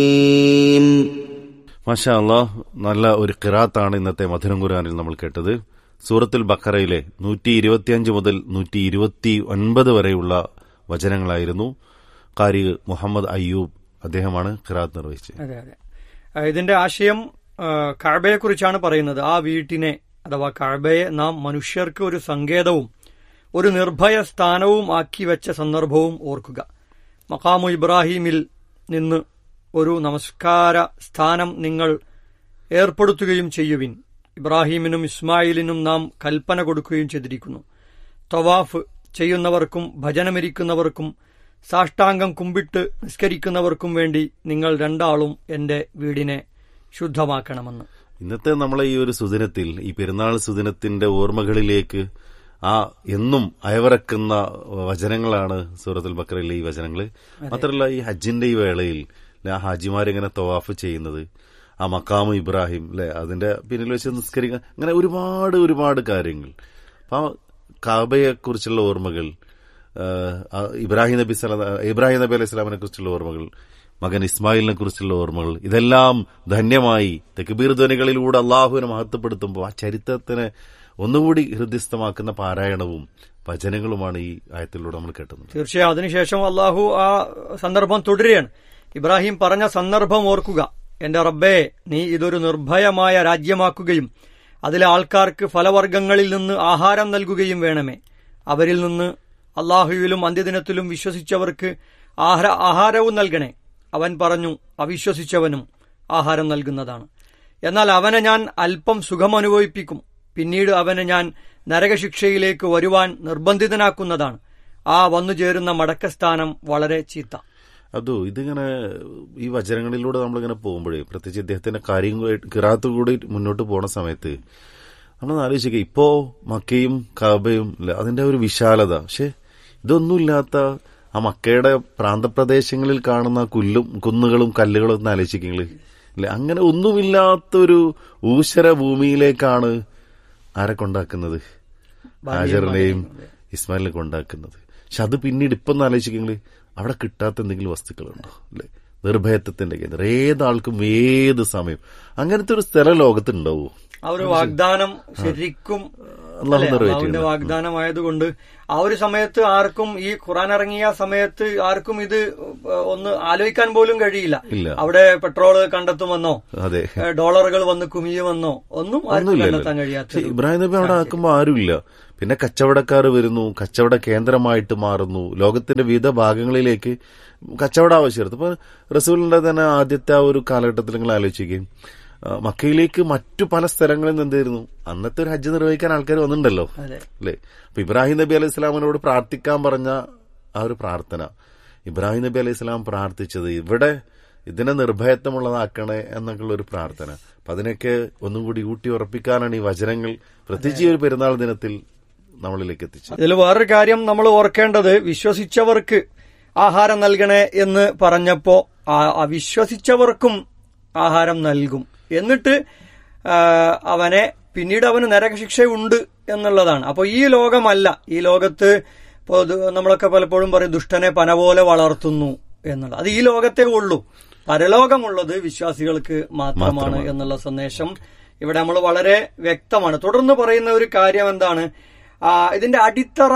മാഷാ അള്ളാഹ് നല്ല ഒരു കിറാത്താണ് ഇന്നത്തെ മധുരം ഖുർആനിൽ നമ്മൾ കേട്ടത് സൂറത്തുൽ ബക്കറയിലെ നൂറ്റി ഇരുപത്തിയഞ്ച് മുതൽ നൂറ്റി ഇരുപത്തി ഒൻപത് വരെയുള്ള വചനങ്ങളായിരുന്നു കാരി മുഹമ്മദ് അയ്യൂബ് അദ്ദേഹമാണ് ഖിറാത്ത് നിർവഹിച്ചത് അതെ അതെ ആ, ഇതിന്റെ ആശയം കഴബയെ കുറിച്ചാണ് പറയുന്നത് ആ വീട്ടിനെ അഥവാ കഴബയെ നാം മനുഷ്യർക്ക് ഒരു സങ്കേതവും ഒരു നിർഭയ സ്ഥാനവും ആക്കി വെച്ച സന്ദർഭവും ഓർക്കുക മക്കാമു ഇബ്രാഹിമിൽ നിന്ന് ഒരു നമസ്കാര സ്ഥാനം നിങ്ങൾ ഏർപ്പെടുത്തുകയും ചെയ്യുവിൻ ഇബ്രാഹിമിനും ഇസ്മായിലിനും നാം കൽപ്പന കൊടുക്കുകയും ചെയ്തിരിക്കുന്നു തവാഫ് ചെയ്യുന്നവർക്കും ഭജനമിരിക്കുന്നവർക്കും സാഷ്ടാംഗം കുമ്പിട്ട് നിസ്കരിക്കുന്നവർക്കും വേണ്ടി നിങ്ങൾ രണ്ടാളും എന്റെ വീടിനെ ശുദ്ധമാക്കണമെന്ന് ഇന്നത്തെ നമ്മളെ ഈ ഒരു സുദിനത്തിൽ ഈ പെരുന്നാൾ സുദിനത്തിന്റെ ഓർമ്മകളിലേക്ക് ആ എന്നും അയവിറക്കുന്ന വചനങ്ങളാണ് സൂറത്തുൽ ബക്കറിലെ ഈ വചനങ്ങൾ മാത്രമല്ല ഈ ഹജ്ജിന്റെ ഈ വേളയിൽ ല്ലേ, ആ ഹാജിമാരിങ്ങനെ തവാഫ് ചെയ്യുന്നത് ആ മക്കാമു ഇബ്രാഹിം അല്ലെ അതിന്റെ പിന്നിൽ വെച്ച് നിസ്കരിക്കുക അങ്ങനെ ഒരുപാട് ഒരുപാട് കാര്യങ്ങൾ അപ്പൊ ആ കാബയെ കുറിച്ചുള്ള ഓർമ്മകൾ ആ, ആ ഇബ്രാഹിം നബി സല ഇബ്രാഹിം നബി അലൈഹി സ്വലാമിനെ കുറിച്ചുള്ള ഓർമ്മകൾ മകൻ ഇസ്മായിലിനെ കുറിച്ചുള്ള ഓർമ്മകൾ ഇതെല്ലാം ധന്യമായി തെക്കുബീർ ധ്വനികളിലൂടെ അള്ളാഹുവിനെ മഹത്വപ്പെടുത്തുമ്പോൾ ആ ചരിത്രത്തിനെ ഒന്നുകൂടി ഹൃദ്യസ്ഥമാക്കുന്ന പാരായണവും വചനങ്ങളുമാണ് ഈ ആയത്തിലൂടെ നമ്മൾ കേട്ടുന്നത് തീർച്ചയായും അതിനുശേഷം അള്ളാഹു ആ സന്ദർഭം തുടരുകയാണ് ഇബ്രാഹിം പറഞ്ഞ സന്ദർഭം ഓർക്കുക എന്റെ റബ്ബേ നീ ഇതൊരു നിർഭയമായ രാജ്യമാക്കുകയും അതിലെ ആൾക്കാർക്ക് ഫലവർഗ്ഗങ്ങളിൽ നിന്ന് ആഹാരം നൽകുകയും വേണമേ അവരിൽ നിന്ന് അള്ളാഹുവിലും അന്ത്യദിനത്തിലും വിശ്വസിച്ചവർക്ക് ആഹാര ആഹാരവും നൽകണേ അവൻ പറഞ്ഞു അവിശ്വസിച്ചവനും ആഹാരം നൽകുന്നതാണ് എന്നാൽ അവനെ ഞാൻ അല്പം സുഖമനുഭവിപ്പിക്കും പിന്നീട് അവനെ ഞാൻ നരകശിക്ഷയിലേക്ക് വരുവാൻ നിർബന്ധിതനാക്കുന്നതാണ് ആ വന്നു ചേരുന്ന മടക്കസ്ഥാനം വളരെ ചീത്ത അതോ ഇതിങ്ങനെ ഈ വചനങ്ങളിലൂടെ നമ്മളിങ്ങനെ പോകുമ്പോഴേ പ്രത്യേകിച്ച് ഇദ്ദേഹത്തിന്റെ കാര്യം കിറാത്ത് കൂടി മുന്നോട്ട് പോണ സമയത്ത് നമ്മൾ ആലോചിക്കുക ഇപ്പോ മക്കയും കാബയും ഇല്ല അതിന്റെ ഒരു വിശാലത പക്ഷെ ഇതൊന്നുമില്ലാത്ത ആ മക്കയുടെ പ്രാന്തപ്രദേശങ്ങളിൽ കാണുന്ന കുല്ലും കുന്നുകളും കല്ലുകളും ഒന്ന് ആലോചിക്കുന്നത് ഇല്ല അങ്ങനെ ഒന്നുമില്ലാത്തൊരു ഊശര ഭൂമിയിലേക്കാണ് ആരെ കൊണ്ടാക്കുന്നത് ഹാജറിനെയും ഇസ്മായിലിനെ കൊണ്ടാക്കുന്നത് പക്ഷെ അത് പിന്നീട് ഇപ്പൊ ഒന്ന് ആലോചിക്കുന്നത് അവിടെ കിട്ടാത്ത എന്തെങ്കിലും വസ്തുക്കളുണ്ടോ അല്ലെ നിർഭയത്വത്തിന്റെ കേന്ദ്രം ഏതാൾക്കും ഏത് സമയം അങ്ങനത്തെ ഒരു സ്ഥലം ലോകത്തുണ്ടാവോ ആ ഒരു വാഗ്ദാനം ശരിക്കും അള്ളാഹു അല്ലേ, നിറവേറ്റി അള്ളാഹുവിന്റെ വാഗ്ദാനമായതുകൊണ്ട് ആ ഒരു സമയത്ത് ആർക്കും ഈ ഖുറാൻ ഇറങ്ങിയ സമയത്ത് ആർക്കും ഇത് ഒന്ന് ആലോചിക്കാൻ പോലും കഴിയില്ല ഇല്ല. അവിടെ പെട്രോള് കണ്ടെത്തുമെന്നോ അതെ ഏ, ഡോളറുകൾ വന്ന് കുമിയുമെന്നോ ഒന്നും ആർക്കും ഒന്നുമില്ലല്ലോ. കണ്ടെത്താൻ കഴിയാത്ത പക്ഷെ ഇബ്രാഹിം നബി അവിടെ ആക്കുമ്പോ ആരുമില്ല പിന്നെ കച്ചവടക്കാർ വരുന്നു കച്ചവട കേന്ദ്രമായിട്ട് മാറുന്നു ലോകത്തിന്റെ വിവിധ ഭാഗങ്ങളിലേക്ക് കച്ചവട ആവശ്യമായിരുന്നു ഇപ്പൊ റസൂലിന്റെ തന്നെ ആദ്യത്തെ ആ ഒരു കാലഘട്ടത്തിൽ നിങ്ങൾ ആലോചിക്കുകയും ആ, മക്കയിലേക്ക് മറ്റു പല സ്ഥലങ്ങളിൽ നിന്ന് എന്തായിരുന്നു അന്നത്തെ ഒരു ഹജ്ജ് നിർവഹിക്കാൻ ആൾക്കാർ വന്നിട്ടുണ്ടല്ലോ അതെ അല്ലേ അപ്പൊ ഇബ്രാഹിം നബി അലൈഹി സ്വലാമിനോട് പ്രാർത്ഥിക്കാൻ പറഞ്ഞ ആ ഒരു പ്രാർത്ഥന ഇബ്രാഹിം നബി അലൈഹി സ്വലാം പ്രാർത്ഥിച്ചത് ഇവിടെ ഇതിനെ നിർഭയത്വമുള്ളതാക്കണേ എന്നൊക്കെയുള്ള ഒരു പ്രാർത്ഥന അപ്പൊ അതിനൊക്കെ ഒന്നും കൂടി ഊട്ടി ഉറപ്പിക്കാനാണ് ഈ വചനങ്ങൾ പ്രത്യേകിച്ച് ഈ ഒരു പെരുന്നാൾ ദിനത്തിൽ നമ്മളിലേക്ക് എത്തിച്ചത് ഇതിൽ വേറൊരു കാര്യം നമ്മൾ ഓർക്കേണ്ടത് വിശ്വസിച്ചവർക്ക് ആഹാരം നൽകണേ എന്ന് പറഞ്ഞപ്പോ ആ- അവിശ്വസിച്ചവർക്കും ആഹാരം നൽകും എന്നിട്ട് ആ, അവനെ പിന്നീട് അവന് നരകശിക്ഷയുണ്ട് എന്നുള്ളതാണ് അപ്പോൾ ഈ ലോകമല്ല ഈ ലോകത്ത് ഇപ്പോ ഇത് നമ്മളൊക്കെ പലപ്പോഴും പറയും ദുഷ്ടനെ പന പോലെ വളർത്തുന്നു എന്നുള്ളത് അത് ഈ ലോകത്തേ ഉള്ളൂ പരലോകമുള്ളത് വിശ്വാസികൾക്ക് മാത്രമാണ് എന്നുള്ള സന്ദേശം ഇവിടെ നമ്മൾ വളരെ വ്യക്തമാണ് തുടർന്ന് പറയുന്ന ഒരു കാര്യം എന്താണ് ആ, ഇതിന്റെ അടിത്തറ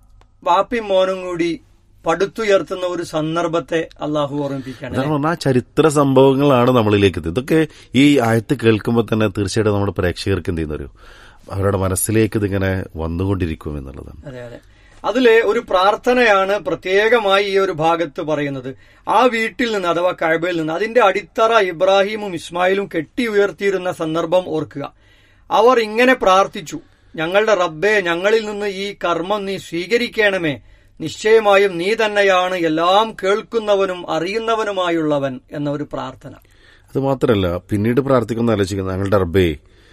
വാപ്പി മോനും കൂടി പടുത്തുയർത്തുന്ന ഒരു സന്ദർഭത്തെ അള്ളാഹു ഓർമ്മിപ്പിക്കുകയാണ് അതാണ് പറഞ്ഞാൽ ആ ചരിത്ര സംഭവങ്ങളാണ് നമ്മളിലേക്ക് എത്തിയത് ഇതൊക്കെ ഈ ആയത്ത് കേൾക്കുമ്പോൾ തന്നെ തീർച്ചയായിട്ടും നമ്മുടെ പ്രേക്ഷകർക്ക് എന്ത് ചെയ്യുന്നൊരു അവരുടെ മനസ്സിലേക്ക് ഇതിങ്ങനെ വന്നുകൊണ്ടിരിക്കും എന്നുള്ളതാണ് അതെ അതെ അതില് ഒരു പ്രാർത്ഥനയാണ് പ്രത്യേകമായി ഈ ഒരു ഭാഗത്ത് പറയുന്നത് ആ വീട്ടിൽ നിന്ന് അഥവാ കഴബയിൽ നിന്ന് അതിന്റെ അടിത്തറ ഇബ്രാഹിമും ഇസ്മായിലും കെട്ടി ഉയർത്തിയിരുന്ന സന്ദർഭം ഓർക്കുക അവർ ഇങ്ങനെ പ്രാർത്ഥിച്ചു ഞങ്ങളുടെ റബ്ബേ ഞങ്ങളിൽ നിന്ന് ഈ കർമ്മം നീ സ്വീകരിക്കണമേ നിശ്ചയമായും നീ തന്നെയാണ് എല്ലാം കേൾക്കുന്നവനും അറിയുന്നവനുമായുള്ളവൻ എന്ന ഒരു പ്രാർത്ഥന അത് മാത്രമല്ല പിന്നീട് പ്രാർത്ഥിക്കുന്ന ആലോചിക്കുന്ന ഞങ്ങളുടെ റബ്ബേ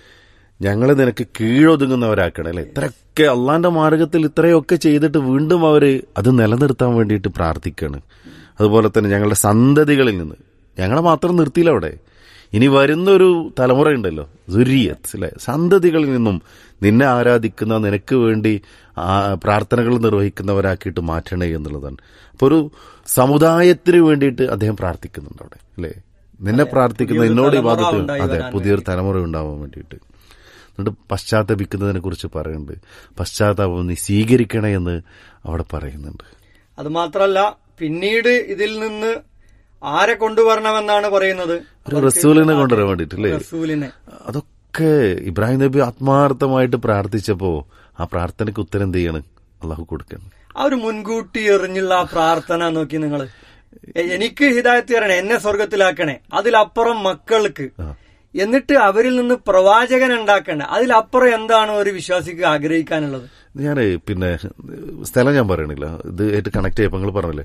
ഞങ്ങളെ നിനക്ക് കീഴൊതുങ്ങുന്നവരാക്കണം അല്ലെ ഇത്രയൊക്കെ അള്ളാന്റെ മാർഗത്തിൽ ഇത്രയൊക്കെ ചെയ്തിട്ട് വീണ്ടും അവര് അത് നിലനിർത്താൻ വേണ്ടിയിട്ട് പ്രാർത്ഥിക്കുകയാണ് അതുപോലെ തന്നെ ഞങ്ങളുടെ സന്തതികളിൽ നിന്ന് ഞങ്ങളെ മാത്രം നിർത്തിയില്ല അവിടെ ഇനി വരുന്നൊരു തലമുറയുണ്ടല്ലോ ദുരിയത്ത് അല്ലെ സന്തതികളിൽ നിന്നും നിന്നെ ആരാധിക്കുന്ന നിനക്ക് വേണ്ടി ആ പ്രാർത്ഥനകൾ നിർവഹിക്കുന്നവരാക്കിയിട്ട് മാറ്റണേ എന്നുള്ളതാണ് അപ്പൊ ഒരു സമുദായത്തിന് വേണ്ടിയിട്ട് അദ്ദേഹം പ്രാർത്ഥിക്കുന്നുണ്ട് അവിടെ അല്ലേ നിന്നെ പ്രാർത്ഥിക്കുന്ന പുതിയൊരു എന്നോട് ഈ തലമുറ വാദത്തിൽ ഉണ്ടായി അതെ വരാൻ പുതിയൊരു തലമുറ ഉണ്ടാവാൻ വേണ്ടിയിട്ട് എന്നിട്ട് പശ്ചാത്തപിക്കുന്നതിനെ കുറിച്ച് പറയുന്നുണ്ട് പശ്ചാത്താപം നീ സ്വീകരിക്കണേ എന്ന് അവിടെ പറയുന്നുണ്ട് അത് മാത്രല്ല പിന്നീട് ഇതിൽ നിന്ന് ആരെ കൊണ്ടുവരണമെന്നാണ് പറയുന്നത് ഒരു റസൂലിനെ കൊണ്ടുവരാൻ വേണ്ടിയിട്ടില്ലേ റസൂലിനെ അതൊക്കെ ഇബ്രാഹിം നബി ആത്മാർത്ഥമായിട്ട് പ്രാർത്ഥിച്ചപ്പോ ആ പ്രാർത്ഥനയ്ക്ക് ഉത്തരം എന്ത് ചെയ്യണം അള്ളാഹു കൊടുക്കണം ആ ഒരു മുൻകൂട്ടി എറിഞ്ഞുള്ള ആ പ്രാർത്ഥന നോക്കി നിങ്ങൾ എനിക്ക് ഹിദായത്ത് തരണേ എന്നെ സ്വർഗത്തിലാക്കണേ അതിലപ്പുറം മക്കൾക്ക് എന്നിട്ട് അവരിൽ നിന്ന് പ്രവാചകൻ ഉണ്ടാക്കണ്ടേ അതിലപ്പുറം എന്താണ് ഒരു വിശ്വാസിക്ക് ആഗ്രഹിക്കാനുള്ളത് ഞാൻ പിന്നെ സ്ഥലം ഞാൻ പറയണില്ല ഇത് ആയിട്ട് കണക്ട് ചെയ്യപ്പോൾ നിങ്ങൾ പറഞ്ഞില്ലേ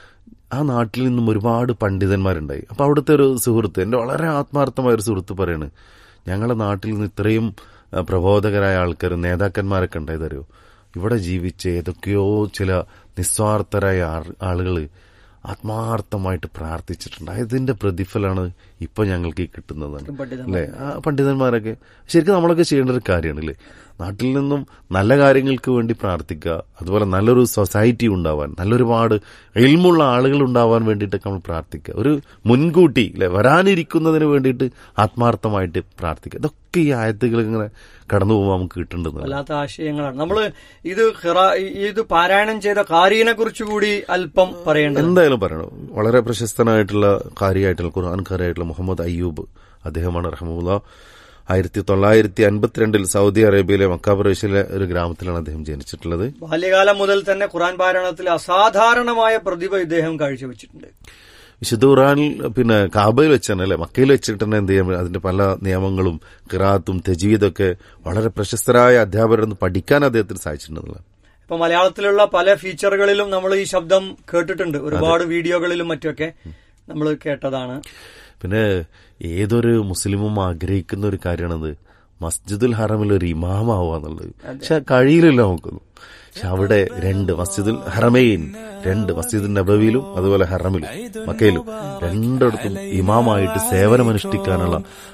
ആ നാട്ടിൽ നിന്നും ഒരുപാട് പണ്ഡിതന്മാരുണ്ടായി അപ്പൊ അവിടുത്തെ ഒരു സുഹൃത്ത് എന്റെ വളരെ ആത്മാർത്ഥമായ ഒരു സുഹൃത്ത് പറയാണ് ഞങ്ങളുടെ നാട്ടിൽ നിന്ന് ഇത്രയും ആ, പ്രബോധകരായ ആൾക്കാർ നേതാക്കന്മാരൊക്കെ ഉണ്ടായതറിയോ ഇവിടെ ജീവിച്ച ഏതൊക്കെയോ ചില നിസ്വാർത്ഥരായ ആളുകൾ ആത്മാർത്ഥമായിട്ട് പ്രാർത്ഥിച്ചിട്ടുണ്ട് അതിന്റെ പ്രതിഫലമാണ് ഇപ്പൊ ഞങ്ങൾക്ക് ഈ കിട്ടുന്നതാണ് പണ്ഡിതന്മാർ. അല്ലെ ആ പണ്ഡിതന്മാരൊക്കെ ശരിക്കും നമ്മളൊക്കെ ചെയ്യേണ്ട ഒരു കാര്യമാണ് അല്ലേ നാട്ടിൽ നിന്നും നല്ല കാര്യങ്ങൾക്ക് വേണ്ടി പ്രാർത്ഥിക്കുക അതുപോലെ നല്ലൊരു സൊസൈറ്റി ഉണ്ടാവാൻ നല്ലൊരുപാട് എൽമുള്ള ആളുകൾ ഉണ്ടാവാൻ വേണ്ടിയിട്ടൊക്കെ നമ്മൾ പ്രാർത്ഥിക്കുക ഒരു മുൻകൂട്ടി അല്ലെ വരാനിരിക്കുന്നതിന് വേണ്ടിയിട്ട് ആത്മാർത്ഥമായിട്ട് പ്രാർത്ഥിക്കുക ഇതൊക്കെ ഈ ആയത്തുകൾ ഇങ്ങനെ കടന്നു പോകുമ്പോൾ നമുക്ക് കിട്ടേണ്ടതാണ് വല്ലാത്ത ആശയങ്ങളാണ് നമ്മള് ഇത് ഖിറാ- ഇത് പാരായണം ചെയ്ത കാരീനെ കുറിച്ച് കൂടി അല്പം പറയേണ്ടത് എന്തായാലും പറയണം വളരെ പ്രശസ്തനായിട്ടുള്ള കാര്യമായിട്ടുള്ള ഖുർആൻ കാരിയായിട്ടുള്ള മുഹമ്മദ് അയ്യൂബ് അദ്ദേഹമാണ് റഹമുല്ല ആയിരത്തി തൊള്ളായിരത്തി അൻപത്തിരണ്ടിൽ സൗദി അറേബ്യയിലെ മക്ക പ്രദേശിലെ ഒരു ഗ്രാമത്തിലാണ് അദ്ദേഹം ജനിച്ചിട്ടുള്ളത് ബാല്യകാലം മുതൽ തന്നെ ഖുറാൻ പാരായണത്തിൽ അസാധാരണമായ പ്രതിഭ ഇദ്ദേഹം കാഴ്ചവെച്ചിട്ടുണ്ട് വിശുദ്ധ ഖുർആനിൽ പിന്നെ കാബയിൽ വെച്ച് തന്നെ അല്ലെ മക്കയിൽ വെച്ചിട്ട് തന്നെ എന്ത് ചെയ്യാൻ അതിന്റെ പല നിയമങ്ങളും ഖിറാത്തും തെജീദൊക്കെ വളരെ പ്രശസ്തരായ അധ്യാപകരൊന്ന് പഠിക്കാൻ അദ്ദേഹത്തിന് സാധിച്ചിട്ടുണ്ടെന്നുള്ളത് ഇപ്പൊ മലയാളത്തിലുള്ള പല ഫീച്ചറുകളിലും നമ്മൾ ഈ ശബ്ദം കേട്ടിട്ടുണ്ട് ഒരുപാട് വീഡിയോകളിലും മറ്റുമൊക്കെ നമ്മൾ കേട്ടതാണ് പിന്നെ ഏതൊരു മുസ്ലിമും ആഗ്രഹിക്കുന്ന ഒരു കാര്യമാണത് മസ്ജിദുൽ ഹറമിൽ ഒരു ഇമാമാവുക എന്നുള്ളത് പക്ഷെ കഴിയില്ലല്ലോ നമുക്കൊന്നും പക്ഷെ അവിടെ രണ്ട് മസ്ജിദുൽ ഹറമൈൻ രണ്ട് മസ്ജിദുൽ നബവിയിലും അതുപോലെ ഹറമിലും മക്കയിലും രണ്ടിടത്തും ഇമാമായിട്ട് സേവനമനുഷ്ഠിക്കാനുള്ള